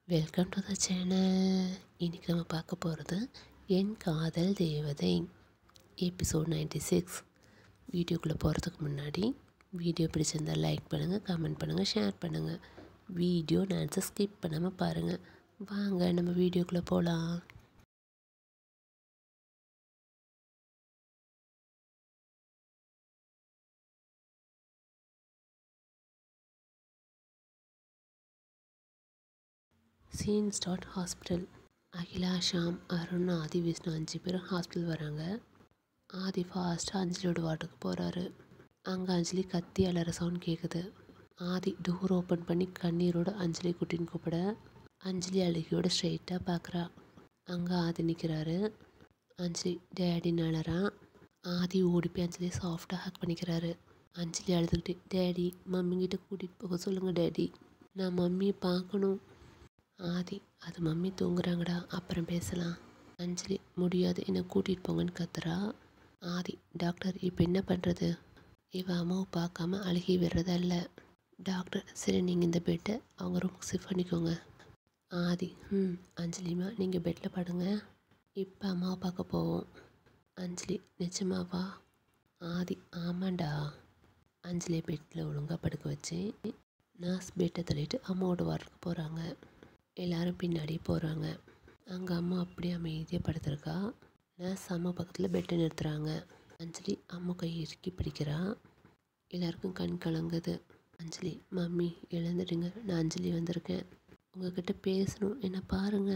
Welcome to the channel இன்றைக்கி நம்ம பார்க்க போகிறது என் காதல் தேவதை எபிசோட் நைன்டி சிக்ஸ் வீடியோக்குள்ளே போகிறதுக்கு முன்னாடி வீடியோ பிடிச்சிருந்தால் லைக் பண்ணுங்கள் கமெண்ட் பண்ணுங்கள் ஷேர் பண்ணுங்கள் வீடியோ டான்ஸை ஸ்கிப் பண்ணாமல் பாருங்கள் வாங்க நம்ம வீடியோக்குள்ளே போகலாம் scene start hospital Akila Sham Arun Aadhi Vishnu அஞ்சு பேரும் ஹாஸ்பிட்டல் வராங்க ஆதி ஃபாஸ்ட்டாக அஞ்சலியோட வார்டுக்கு போகிறாரு அங்கே அஞ்சலி கத்தி அலற சவுண்ட் கேட்குது ஆதி டோர் ஓப்பன் பண்ணி கண்ணீரோட அஞ்சலி குட்டின்னு கூப்பிட அஞ்சலி அழுகியோட ஸ்ட்ரைட்டாக பார்க்குறா அங்கே ஆதி நிற்கிறாரு அஞ்சலி டேடின்னு அழறான் ஆதி ஓடி போய் அஞ்சலி சாஃப்டாக ஹக் பண்ணிக்கிறாரு அஞ்சலி அழுதுகிட்டு டேடி மம்மிங்கிட்ட கூட்டிகிட்டு போக சொல்லுங்கள் டேடி நான் மம்மியை பார்க்கணும் ஆதி அது மம்மி தூங்குறாங்கடா அப்புறம் பேசலாம் அஞ்சலி முடியாது என்னை கூட்டிகிட்டு போங்கன்னு கத்துறா ஆதி டாக்டர் இப்போ என்ன பண்ணுறது இவ அம்மாவை பார்க்காம அழுகி விடுறதா இல்லை டாக்டர் சரி நீங்கள் இந்த பெட்டை அவங்க ரூமுக்கு ஷிஃப்ட் பண்ணிக்கோங்க ஆதி ம் அஞ்சலிமா நீங்கள் பெட்டில் படுங்க இப்போ அம்மாவை பார்க்க போவோம் அஞ்சலி நிஜமாவா ஆதி ஆமாண்டா அஞ்சலி பெட்டில் ஒழுங்காக படுக்க வச்சு நர்ஸ் பெட்டை தள்ளிட்டு அம்மாவோட வாரத்துக்கு போகிறாங்க எல்லாரும் பின்னாடி போகிறாங்க அங்கே அம்மா அப்படியே அமைதியாக படுத்திருக்கா நர்ஸ் அம்மா பக்கத்தில் பெட்டை நிறுத்துறாங்க அஞ்சலி அம்மா கை இறுக்கி பிடிக்கிறா எல்லாருக்கும் கண் கலங்குது அஞ்சலி மம்மி எழுந்துடுங்க நான் அஞ்சலி வந்திருக்கேன் உங்ககிட்ட பேசணும் என்ன பாருங்க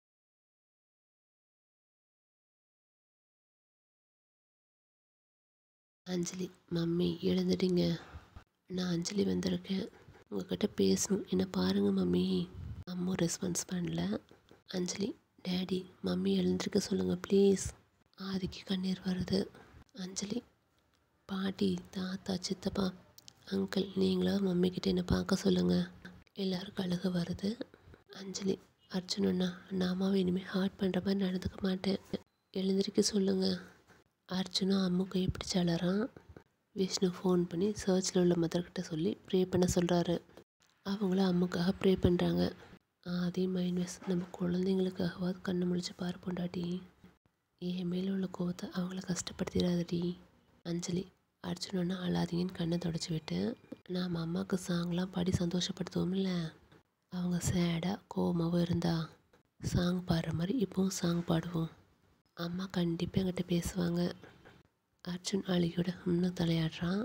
அஞ்சலி மம்மி எழுந்துடுங்க நான் அஞ்சலி வந்திருக்கேன் உங்ககிட்ட பேசணும் என்ன பாருங்க மம்மி அம்மா ரெஸ்பான்ஸ் பண்ணல அஞ்சலி டேடி மம்மி எழுந்திருக்க சொல்லுங்கள் ப்ளீஸ் ஆதிக்கு கண்ணீர் வருது அஞ்சலி பாட்டி தாத்தா சித்தப்பா அங்கிள் நீங்களா மம்மிக்கிட்ட என்னை பார்க்க சொல்லுங்கள் எல்லாருக்கும் அழுக வருது அஞ்சலி அர்ஜுனண்ணா நான் அம்மாவை இனிமேல் ஹார்ட் பண்ணுற மாதிரி நடந்துக்க மாட்டேன் எழுந்திருக்க சொல்லுங்கள் அர்ஜுனா அம்மு கை பிடிச்சி அழறான் விஷ்ணு ஃபோன் பண்ணி சர்ச்சில் உள்ள மதர்கிட்ட சொல்லி ப்ரே பண்ண சொல்கிறாரு அவங்கள அம்முக்காக ப்ரே பண்ணுறாங்க ஆதி மைன்வெஸ் நம்ம குழந்தைங்களுக்காகவாது கண்ணு முழிச்சு பாரு பொண்டாட்டி என் மேலே உள்ள கோவத்தை அவங்கள கஷ்டப்படுத்திடாதடி அஞ்சலி அர்ஜுனன்னா அழாதீங்கன்னு கண்ணை தொடச்சி விட்டு நாம் அம்மாவுக்கு சாங்லாம் பாடி சந்தோஷப்படுத்துவோம்ல அவங்க சேடாக கோவமாகவும் இருந்தா சாங் பாடுற மாதிரி இப்போவும் சாங் பாடுவோம் அம்மா கண்டிப்பாக என்கிட்ட பேசுவாங்க அர்ஜுன் அழுகியோட இன்னும் தலையாடுறான்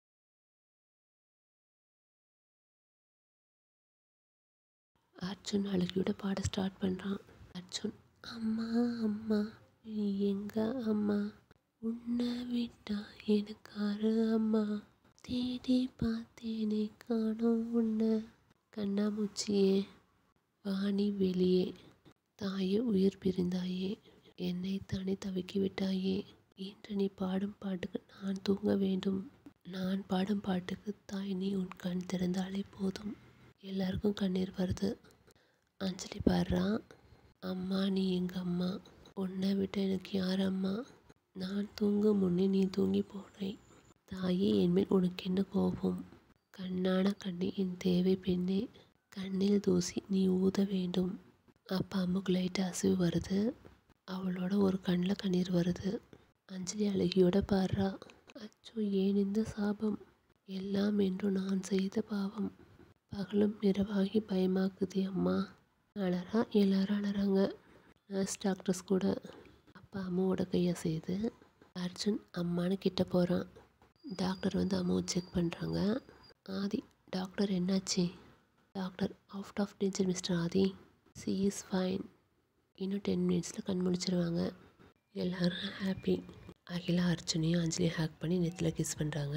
அர்ஜுன் அழுகியோட பாட ஸ்டார்ட் பண்ணுறான் அர்ஜுன் அம்மா அம்மா நீ எங்க அம்மா உன்னை விட்டா எனக்காரு அம்மா தேடி பார்த்தேனே காணோம் உன்னை கண்ணாமூச்சியே வாணி வெளியே தாயே உயிர் பிரிந்தாயே என்னை தானே தவிக்கி விட்டாயே இன்று நீ பாடும் பாட்டுக்கு நான் தூங்க வேண்டும் நான் பாடும் பாட்டுக்கு தாய் நீ உன் கண் திறந்தாலே போதும் எல்லாருக்கும் கண்ணீர் வருது அஞ்சலி பாடுறான் அம்மா நீ எங்கள் அம்மா உன்னை விட்டு எனக்கு யார் அம்மா நான் தூங்கும் முன்னே நீ தூங்கி போனாய் தாயே என்மேல் உனக்கு என்ன கோபம் கண்ணான கண்ணி என் தேவை பெண்ணே கண்ணில் தூசி நீ ஊத வேண்டும் அப்போ அம்முக்கு லைட்டாக அசைவு வருது அவளோட ஒரு கண்ணில் கண்ணீர் வருது அஞ்சலி அழகியோட பாடுறா அச்சோ ஏன் இந்த சாபம் எல்லாம் என்றும் நான் செய்த பாவம் பகலும் இரவாகி பயமாக்குது அம்மா அழறா எல்லாரும் அழறாங்க நர்ஸ் டாக்டர்ஸ் கூட அப்பா அம்மாவோட கையை செய்து அர்ஜுன் அம்மானு கிட்ட போகிறான் டாக்டர் வந்து அம்மாவை செக் பண்ணுறாங்க ஆதி டாக்டர் என்னாச்சு doctor out of danger mister Aadhi she is fine இன்னும் டென் மினிட்ஸில் கண் முழிச்சிருவாங்க எல்லோரும் ஹாப்பி அகிலா அர்ஜுனையும் அஞ்சலியும் ஹேக் பண்ணி நெத்தில் கிஸ் பண்ணுறாங்க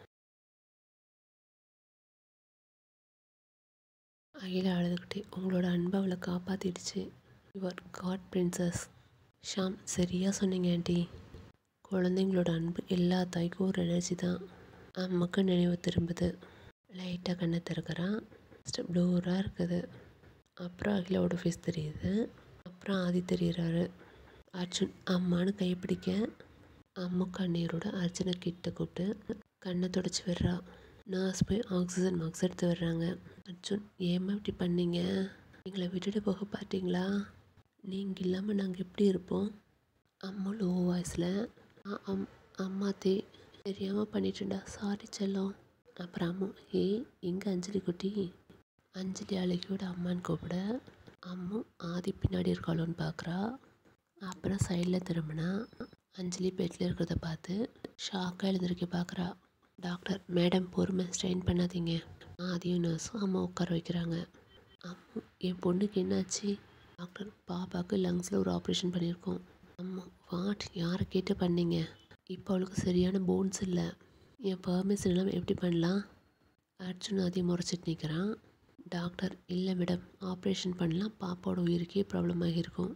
அகிலா அழுதுகிட்டே உங்களோட அன்பை அவளை காப்பாற்றிடுச்சு யுவர் காட் பிரின்சஸ் ஷாம் சரியாக சொன்னீங்க ஆண்டி குழந்தைங்களோட அன்பு எல்லா தாய்க்கும் ஒரு எனர்ஜி தான் அம்மாக்கு நினைவு திரும்புது லைட்டாக கண்ணை திறக்கிறான் ப்ளூராக இருக்குது அப்புறம் அகிலாவோட ஃபேஸ் தெரியுது அப்புறம் ஆதி தெரிகிறாரு அர்ஜுன் அம்மானு கைப்பிடிக்க அம்மா கண்ணீரோட அர்ஜுனை கிட்ட கூப்பிட்டு கண்ணை தொடச்சி விடுறா நர்ஸ் போய் ஆக்சிஜன் மார்க்ஸ் எடுத்து வர்றாங்க அர்ஜுன் ஏம்மா இப்படி பண்ணீங்க எங்களை விட்டுட்டு போக பார்த்தீங்களா நீங்கள் இல்லாமல் நாங்கள் எப்படி இருப்போம் அம்மா லோ வாய்ஸில் அம் அம்மா தே தெரியாமல் பண்ணிட்டேன்டா சாரி செல்லம் அப்புறம் அம்மு ஏ எங்கே அஞ்சலி குட்டி அஞ்சலி அழகியோட அம்மான்னு கூப்பிட அம்மு ஆதி பின்னாடி இருக்காளோன்னு பார்க்குறா அப்புறம் சைடில் திரும்பினா அஞ்சலி பெட்டில் இருக்கிறத பார்த்து ஷாக்காக எழுந்திருக்க பார்க்குறா டாக்டர் மேடம் பொறுமை ஸ்ட்ரெயின் பண்ணாதீங்க ஆதியும் நர்ஸும் அம்மா உட்கார வைக்கிறாங்க அம்மா என் பொண்ணுக்கு என்னாச்சு டாக்டர் பாப்பாவுக்கு லங்ஸில் ஒரு ஆப்ரேஷன் பண்ணியிருக்கோம் அம்மா வாட் யாரை கேட்டு பண்ணீங்க இப்போ அவளுக்கு சரியான போன்ஸ் இல்லை என் பர்மிஷன் இல்லாமல் எப்படி பண்ணலாம் அர்ஜுன் அதையும் முறைச்சிட்டு நிற்கிறான் டாக்டர் இல்லை மேடம் ஆப்ரேஷன் பண்ணலாம் பாப்பாவோட உயிருக்கே ப்ராப்ளம் ஆகியிருக்கும்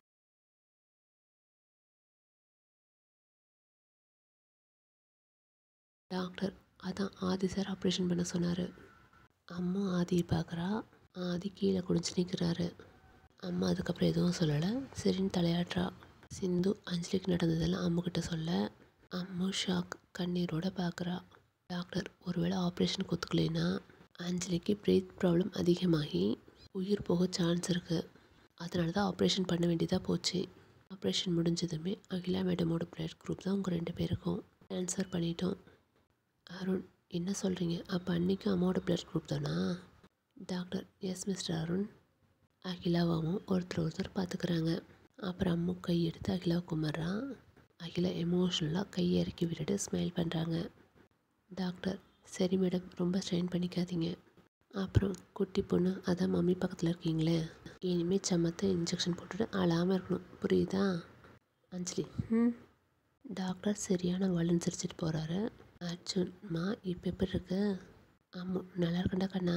டாக்டர் அதான் ஆதி சார் ஆப்ரேஷன் பண்ண சொன்னார் அம்மா ஆதியை பார்க்குறா ஆதி கீழே குடிஞ்சு நிற்கிறாரு அம்மா அதுக்கப்புறம் எதுவும் சொல்லலை சரின்னு தலையாட்டுறா சிந்து அஞ்சலிக்கு நடந்ததெல்லாம் அம்முக்கிட்ட சொல்ல அம்மு ஷாக் கண்ணீரோட பார்க்குறா டாக்டர் ஒருவேளை ஆப்ரேஷன் ஒத்துக்கலைன்னா அஞ்சலிக்கு பிரீத் ப்ராப்ளம் அதிகமாகி உயிர் போக சான்ஸ் இருக்குது அதனால தான் ஆப்ரேஷன் பண்ண வேண்டியதாக போச்சு ஆப்ரேஷன் முடிஞ்சதுமே அகிலா மேடமோட பிளட் குரூப் தான் உங்கள் ரெண்டு பேருக்கும் ட்ரான்ஸ்ஃபர் பண்ணிட்டோம் அருண் என்ன சொல்கிறீங்க அப்போ அன்றைக்கும் அம்மாவோட பிளட் குரூப் தானா டாக்டர் எஸ் மிஸ்டர் அருண் அகிலாவாவும் ஒருத்தர் ஒருத்தர் பார்த்துக்கிறாங்க அப்புறம் அம்மு கை எடுத்து அகிலாவை கும்பிட்றான் அகிலா எமோஷ்னலாக கையை இறக்கி விட்டுட்டு ஸ்மைல் பண்ணுறாங்க டாக்டர் சரி மேடம் ரொம்ப ஸ்ட்ரெயின் பண்ணிக்காதீங்க அப்புறம் குட்டி பொண்ணு அதான் மம்மி பக்கத்தில் இருக்கீங்களே இனிமேல் சமத்தை இன்ஜெக்ஷன் போட்டுட்டு அழாமல் இருக்கணும் புரியுதா அஞ்சலி ம் டாக்டர் சரியான வலுன்னு சிரிச்சிட்டு போகிறாரு அர்ஜுன் மா இப்போ எப்படி இருக்கு அம்மு நல்லா இருக்கண்டா கண்ணா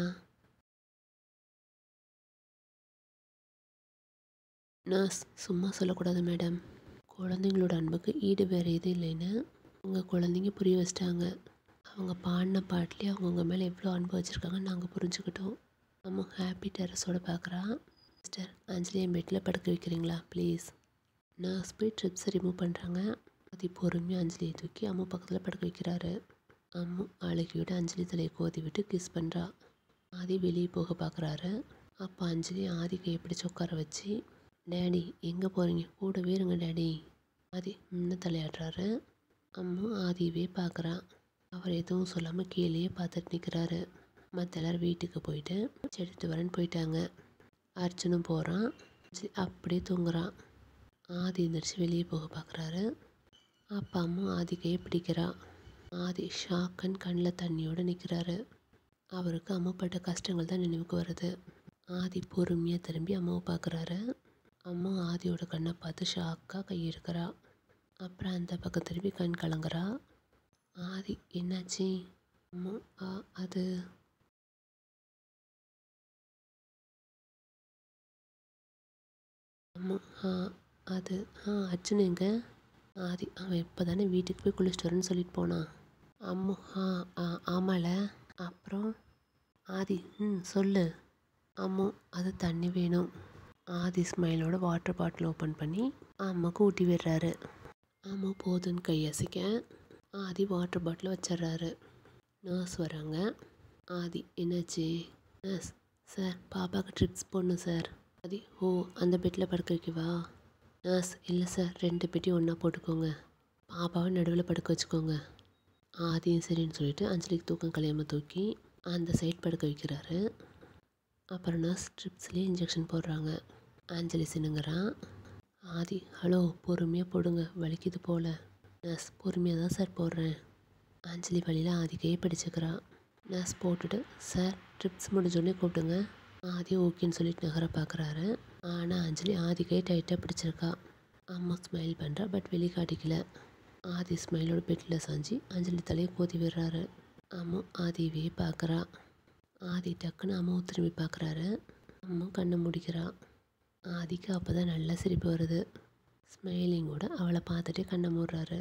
நர்ஸ் சும்மா சொல்லக்கூடாது மேடம் குழந்தைங்களோட அன்புக்கு ஈடு வேறு எதுவும் இல்லைன்னு உங்கள் குழந்தைங்க புரிய வச்சிட்டாங்க அவங்க பாடின பாட்டிலே அவங்கவுங்க மேலே எவ்வளோ அன்பு வச்சுருக்காங்கன்னு நாங்கள் புரிஞ்சுக்கிட்டோம் நம்ம ஹாப்பி டெரஸோட பார்க்குறா சிஸ்டர் அஞ்சலி என் பெட்டில் படுக்க வைக்கிறீங்களா ப்ளீஸ் நர்ஸ் போய் ட்ரிப்ஸை ரிமூவ் பண்ணுறாங்க அது பொறுமையாக அஞ்சலியை தூக்கி அம்மு பக்கத்தில் படுக்க வைக்கிறாரு அம்மு அழகியோட அஞ்சலி தலையை கோதி விட்டு கிஸ் பண்ணுறா ஆதி வெளியே போக பார்க்குறாரு அப்போ அஞ்சலி ஆதி கையை பிடிச்சி உட்கார வச்சு டேடி எங்கே போகிறீங்க கூடவே இருங்க டேடி ஆதி இன்னும் தலையாடுறாரு அம்மா ஆதியவே பார்க்குறா அவர் எதுவும் சொல்லாமல் கீழேயே பார்த்துட்டு நிற்கிறாரு மற்ற எல்லாரும் வீட்டுக்கு போயிட்டு செடுத்து வரேன்னு போயிட்டாங்க அர்ஜுனும் போகிறான் சரி அப்படியே தூங்குறான் ஆதி எந்திரிச்சு வெளியே போக பார்க்குறாரு அப்பா அம்மா ஆதி கையை பிடிக்கிறா ஆதி ஷாக்கன் கண்ணில் தண்ணியோடு நிற்கிறாரு அவருக்கு அம்மாப்பட்ட கஷ்டங்கள் தான் நினைவுக்கு வருது ஆதி பொறுமையாக திரும்பி அம்மாவை பார்க்குறாரு அம்மா ஆதியோட கண்ணை பார்த்து ஷாக்காக கை எடுக்கிறா அப்புறம் அந்த பக்கம் திரும்பி கண் கலங்குறா ஆதி என்னாச்சு அம்மா ஆ அது அம்மா ஆ அது ஆ அர்ஜுன் எங்க ஆதி அவன் இப்போ தானே வீட்டுக்கு போய் குளிச்சுட்டு வரேன்னு சொல்லிட்டு போனான் அம்மா ஆ ஆ ஆமால அப்புறம் ஆதி ம் சொல்லு அம்மு அது தண்ணி வேணும் ஆதி ஸ்மைலோட வாட்டர் பாட்டில் ஓப்பன் பண்ணி அம்மாவுக்கு ஊட்டி விடுறாரு அம்மா போதுன்னு கையசிக்க ஆதி வாட்டர் பாட்டில் வச்சிடுறாரு நர்ஸ் வராங்க ஆதி என்னாச்சு நர்ஸ் சார் பாப்பாவுக்கு ட்ரிப்ஸ் போடணும் சார் ஆதி ஓ அந்த பெட்டில் படுக்க வைக்கவா நர்ஸ் இல்லை சார் ரெண்டு பெட்டியும் ஒன்றா போட்டுக்கோங்க பாப்பாவை நடுவில் படுக்க வச்சுக்கோங்க ஆதியும் சரின்னு சொல்லிட்டு அஞ்சலிக்கு தூக்கம் கலையாமல் தூக்கி அந்த சைட் படுக்க வைக்கிறாரு அப்புறம் நர்ஸ் ட்ரிப்ஸ்லேயே இன்ஜெக்ஷன் போடுறாங்க அஞ்சலி சினுங்கிறான் ஆதி ஹலோ பொறுமையாக போடுங்க வலிக்குது போல நர்ஸ் பொறுமையாக தான் சார் போடுறேன் அஞ்சலி வழியில் ஆதி கையை பிடிச்சிக்கிறான் நர்ஸ் போட்டுட்டு சார் ட்ரிப்ஸ் முடிஞ்சோடனே கூப்பிடுங்க ஆதி ஓகேன்னு சொல்லிட்டு நகர பார்க்குறாரு ஆனால் அஞ்சலி ஆதி கையை டைட்டாக பிடிச்சிருக்கா அம்மா ஸ்மைல் பண்ணுறா பட் வெளி காட்டிக்கல ஆதி ஸ்மைலோட பெட்டில் சாஞ்சி அஞ்சலி தலையை கோதி விடுறாரு அம்மா ஆதியவே பார்க்குறா ஆதி டக்குன்னு அம்மாவை திரும்பி பார்க்குறாரு அம்மா கண்ணை முடிக்கிறா ஆதிக்கு அப்போ தான் நல்லா சிரிப்பு வருது ஸ்மைலிங்கோட அவளை பார்த்துட்டே கண்ணை மூடுறாரு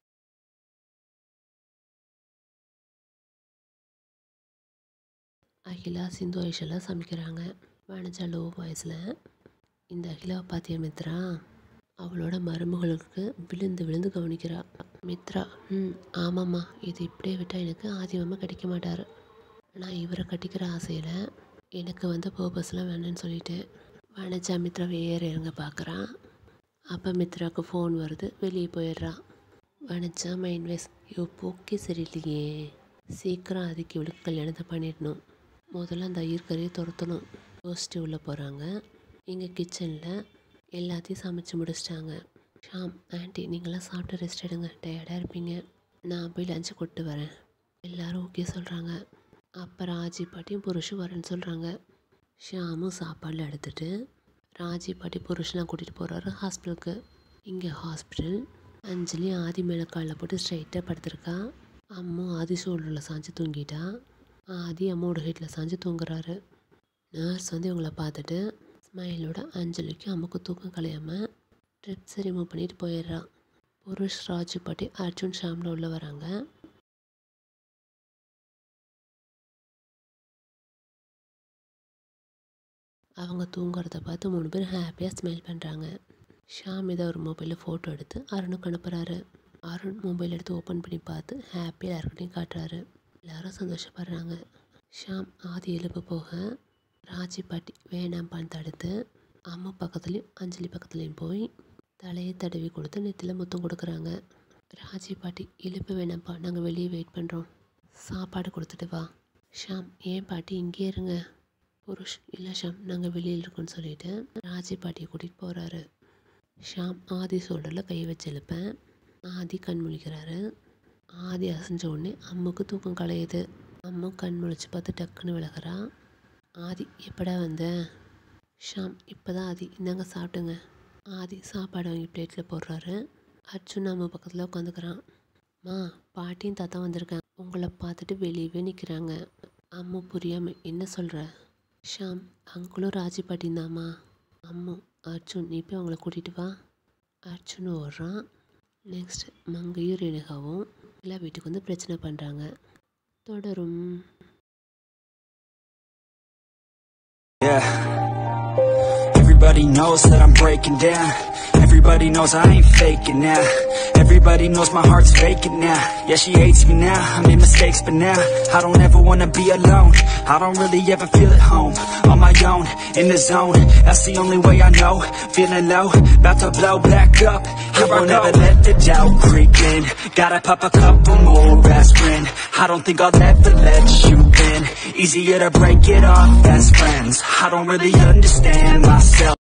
அகிலா சிந்து ஐஷெல்லாம் சமைக்கிறாங்க வனஜா லோ வாய்ஸில் இந்த அகிலாவை பார்த்தியா மித்ரா அவளோட மருமகளுக்கு விழுந்து விழுந்து கவனிக்கிறா மித்ரா ம் ஆமாம்மா இது இப்படியே விட்டால் எனக்கு ஆதிமமாக கிடைக்க மாட்டார் நான் இவரை கட்டிக்கிற ஆசையில் எனக்கு வந்து பர்பஸ்லாம் வேணும்னு சொல்லிட்டேன் வனஜா மித்ரா வேற இறங்க பார்க்குறான் அப்போ மித்ராவுக்கு ஃபோன் வருது வெளியே போயிடுறான் வனஜா மைண்ட் வேஸ் ஐயோ போக்கே சரியில்லையே சீக்கிரம் அதுக்கு இவளுக்கு கல்யாணத்தை பண்ணிடணும் முதல்ல அந்த ஐயர்கரையை துரத்தணும் யோசிச்சு உள்ளே போகிறாங்க இங்கே கிச்சனில் எல்லாத்தையும் சமைச்சு முடிச்சிட்டாங்க ஷாம் ஆண்டி நீங்களாம் சாப்பிட்டு ரெஸ்ட் எடுங்க டயர்டாக இருப்பீங்க நான் போய் லஞ்சு கொண்டு வரேன் எல்லாரும் ஓகே சொல்கிறாங்க அப்போ ராஜி பாட்டியும் புருஷன் வரேன்னு சொல்கிறாங்க ஷாமும் சாப்பாடில் எடுத்துட்டு ராஜி பாட்டி புருஷனை கூட்டிகிட்டு போகிறாரு ஹாஸ்பிட்டலுக்கு இங்கே ஹாஸ்பிட்டல் அஞ்சலி ஆதி மேலே காலில் போட்டு ஸ்ட்ரைட்டாக படுத்திருக்கா அம்மா ஆதி ஷோல்டரில் சாஞ்சு தூங்கிட்டா ஆதி அம்மாவோட ஹெட்டில் சாஞ்சு தூங்குறாரு நர்ஸ் வந்து இவங்கள பார்த்துட்டு ஸ்மைலோட அஞ்சலிக்கு அம்முக்கு தூக்கம் கலையாமல் ட்ரிப்ஸை ரிமூவ் பண்ணிட்டு போயிடுறான் புருஷ் ராஜு பாட்டி அர்ஜுன் ஷாமில் உள்ள வராங்க அவங்க தூங்குறத பார்த்து மூணு பேர் ஹாப்பியாக ஸ்மைல் பண்ணுறாங்க ஷாம் இதை ஒரு மொபைலில் ஃபோட்டோ எடுத்து அருணுக்கு அனுப்புகிறாரு அருண் மொபைல் எடுத்து ஓப்பன் பண்ணி பார்த்து ஹாப்பியாக எல்லாருக்கிட்டையும் காட்டுறாரு எல்லாரும் சந்தோஷப்படுறாங்க ஷாம் ஆதி எழுப்பு போக ராஜி பாட்டி வேணாம்பான்னு தடுத்து அம்மா பக்கத்துலேயும் அஞ்சலி பக்கத்துலேயும் போய் தலையை தடவி கொடுத்து நெத்தியில் முத்தம் கொடுக்குறாங்க ராஜி பாட்டி எழுப்பு வேணாம்ப்பா நாங்கள் வெளியே வெயிட் பண்ணுறோம் சாப்பாடு கொடுத்துட்டு வா ஷாம் ஏன் பாட்டி இங்கே இருங்க புருஷ் இல்லை ஷாம் நாங்கள் வெளியில் இருக்கோம்னு சொல்லிட்டு ராஜி பாட்டியை கூட்டிகிட்டு போகிறாரு ஷாம் ஆதி சோல்டரில் கை வச்சு எழுப்பேன் ஆதி கண் முழிக்கிறாரு ஆதி அசைஞ்ச உடனே அம்முக்கு தூக்கம் கலையுது அம்மு கண் முழிச்சு பார்த்து டக்குன்னு விலகிறா ஆதி எப்படா வந்த ஷாம் இப்போ தான் ஆதி இந்தாங்க சாப்பிடுங்க ஆதி சாப்பாடு வாங்கி பிளேட்டில் போடுறாரு அர்ஜுன் அம்மா பக்கத்தில் உட்காந்துக்கிறான் மா பாட்டியும் தாத்தா வந்திருக்காங்க உங்களை பார்த்துட்டு வெளியவே நிற்கிறாங்க அம்மு புரியாமல் என்ன சொல்கிற ஷாம் அங்குளும் ராஜி பாட்டியும் தாம்மா அம்மு அர்ஜுன் நீ போய் அவங்கள கூட்டிகிட்டு வா அர்ஜுன் ஓடுறான் நெக்ஸ்ட் மங்கையும் ரேணுகாவும் எல்லா வீட்டுக்கு வந்து பிரச்சனை பண்ணுறாங்க தொடரும் Yeah. Everybody knows that I'm breaking down. Everybody knows I ain't faking now. Everybody knows my heart's faking now. Yeah, she hates me now. I made mistakes, but now I don't ever wanna be alone. I don't really ever feel at home. On my own, in the zone. That's the only way I know. Feeling low, about to blow back up. Here I won't ever let the doubt creep in. Gotta pop a couple more aspirin. I don't think I'll ever let you in. Easier to break it off best friends. I don't really understand myself.